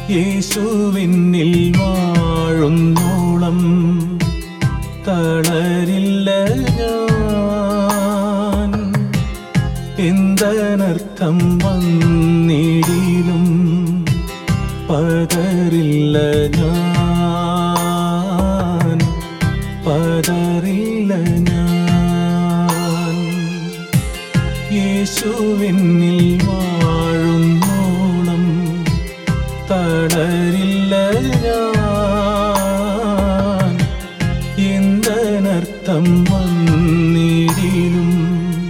യേശുവിന്നിൽ വാഴുന്നോളം തളരില്ല ഞാൻ എന്തനർത്ഥം വന്നിടിലും പതറില്ല ഞാൻ പതറില്ല ഞാൻ യേശുവിന്നിൽ വാഴുന്നോളം തളരില്ല ഞാൻ എന്തനർത്ഥം വന്നിടിലും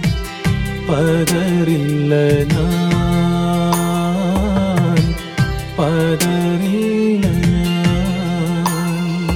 പതറില്ല ഞാൻ പതറില്ല ഞാൻ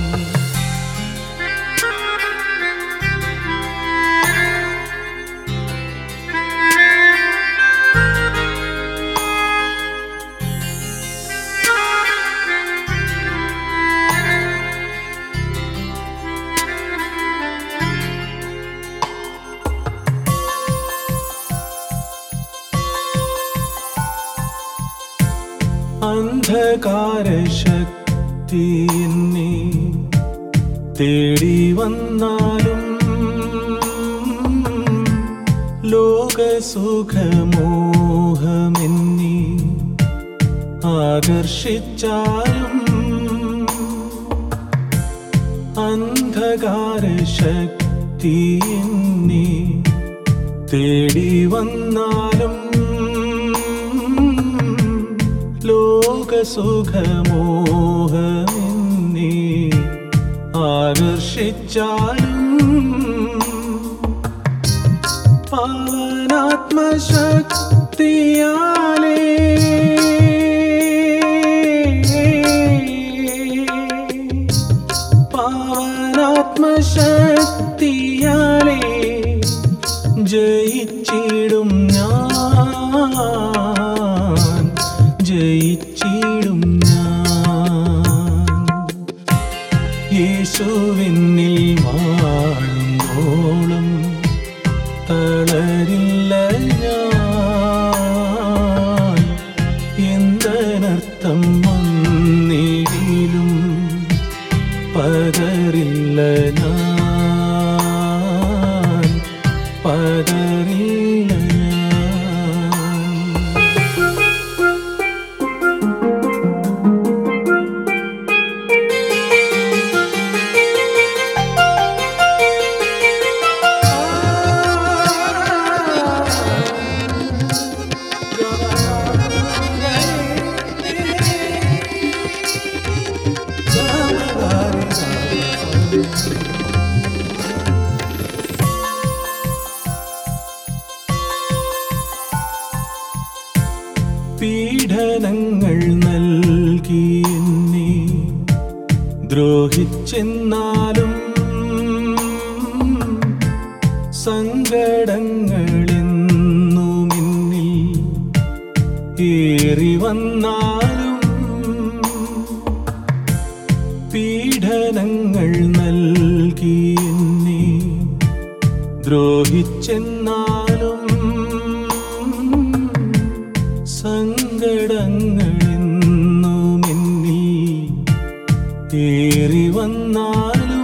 അന്ധകാരശക്തി എന്നെ തേടി വന്നാലും ലോകസുഖമോഹമെന്നി ആകർഷിച്ചാലും അന്ധകാരശക്തി എന്നെ തേടി വന്നാലും ലോകസുഖമോഹമെന്നെ ആകർഷിച്ചാലും പാവനാത്മശക്തിയാലേ പാവനാത്മശക്തിയാലേ ജയിച്ചിടും ഞാൻ ജയിച്ചിടും ഞാൻ യേശുവിന്നിൽ വാഴുന്നോളം തളരില്ല ഞാൻ എന്തനർത്ഥം വന്നിടിലും പതറില്ല ഞാൻ പതറില്ല ഞാൻ പീഡനങ്ങൾ നൽകി എന്നെ ദ്രോഹിച്ചെന്നാലും സങ്കടങ്ങളെന്നു മിന്നിൽ ഏറി വന്നാലും പീഡനങ്ങൾ നൽകി എന്നെ ദ്രോഹിച്ചെന്നാലും സങ്കടങ്ങളെന്നു മിന്നിൽ ഏറി വന്നാലും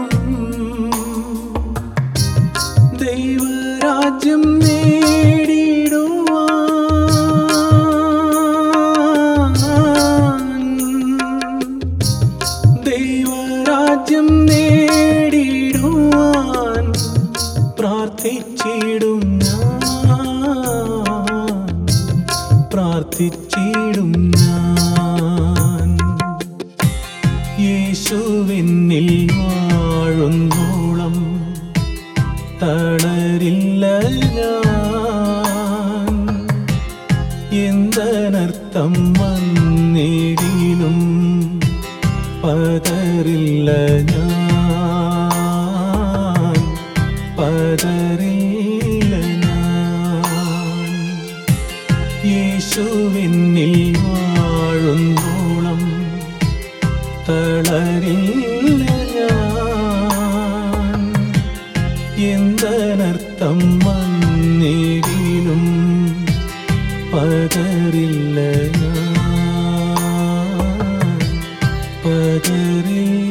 ദൈവരാജ്യം നേടിടുവാൻ ദൈവരാജ്യം നേടിടുവാൻ പ്രാർത്ഥിച്ചിടും ഞാൻ പ്രാർത്ഥിച്ചിടും ഞാൻ യേശുവിന്നിൽ വാഴുന്നോളം തളരില്ല ഞാൻ എന്തനർത്ഥം വന്നിടിലും പതറില്ല ഞാൻ പതറില്ല ഞാൻ യേശുവിന്നിൽ വാഴുന്നോളം തളരില്ല ഞാൻ എന്തനർത്ഥം വന്നിടിലും പതറില്ല ഞാൻ പതറില്ല